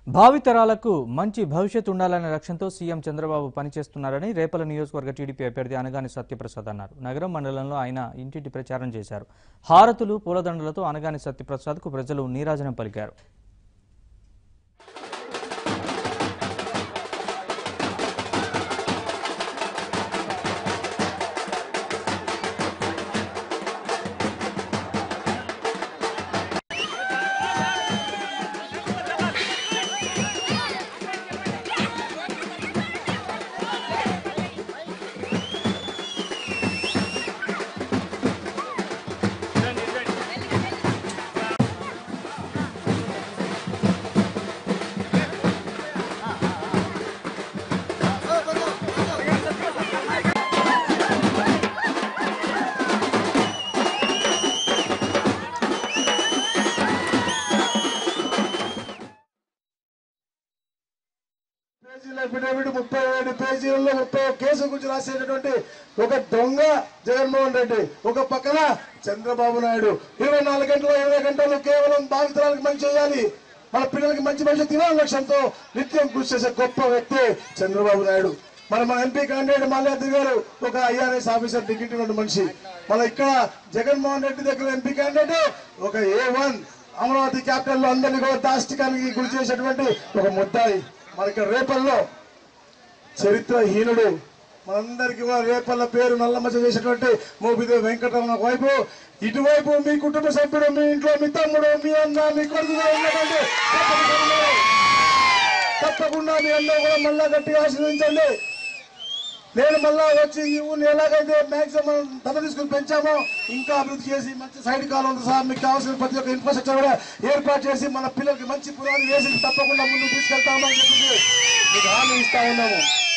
భావితరాలకు మంచి భవిష్యత్తు ఉండాలనే లక్ష్యంతో సీఎం చంద్రబాబు పనిచేస్తున్నారని రేపల నియోజకవర్గ టీడీపీ అభ్యర్థి అనగాని సత్యప్రసాద్ అన్నారు నగరం మండలంలో ఆయన ఇంటింటి ప్రచారం చేశారు హారతులు పూలదండలతో అనగాని సత్యప్రసాద్కు ప్రజలు నీరాజనం పలికారు పేజీల అఫిడవిట్ ముప్పై ఏడు పేజీలలో ముప్పై ఒక్క కేసు గురించి రాసేటటువంటి ఒక దొంగ జగన్మోహన్ రెడ్డి ఒక పక్కన చంద్రబాబు నాయుడు ఇరవై నాలుగు గంటలు ఇరవై గంటలు కేవలం భావితరాలకు మంచి చేయాలి మన పిల్లలకి మంచి భవిష్యత్తు తినాలి లక్ష్యంతో నిత్యం కృషి చేసే గొప్ప వ్యక్తి చంద్రబాబు నాయుడు మరి మన ఎంపీ క్యాండిడేట్ మాల్యాద్రి గారు ఒక ఐఆర్ఎస్ ఆఫీసర్ డిగ్రీ మనిషి మన ఇక్కడ జగన్మోహన్ రెడ్డి దగ్గర ఎంపీ క్యాండిడేట్ ఒక ఏ వన్ అమరావతి క్యాపిటల్ లో అందరినీ కూడా దాష్టికానికి గురి చేసేటువంటి ఒక ముద్దాయి మన ఇక్కడ రేపల్లో చరిత్రహీనుడు మనందరికీ కూడా రేపల్ల పేరు నల్లమచ్చ చేసేటువంటి మోపిదేవి వెంకటరమణ వైపు ఇటువైపు మీ కుటుంబ సభ్యుడు మీ ఇంట్లో మీ తమ్ముడు మీ అన్న మీ కొడుకు కూడా ఉన్నటువంటి తప్పకుండా మీ అందరూ కూడా మళ్ళా గట్టిగా ఆశీర్వదించండి నేను మళ్ళా వచ్చి ఈ ఊరిని ఎలాగైతే మాక్సిమం ధర తీసుకుని పెంచామో ఇంకా అభివృద్ధి చేసి మంచి సైడ్ కాలం సార్ మీకు కావాల్సిన ప్రతి ఒక్క ఇన్ఫ్రాస్ట్రక్చర్ కూడా ఏర్పాటు చేసి మన పిల్లలకి మంచి పునాది వేసి తప్పకుండా ముందుకు తీసుకెళ్తామని చెప్పి మీకు హామీ ఇస్తా ఉన్నాము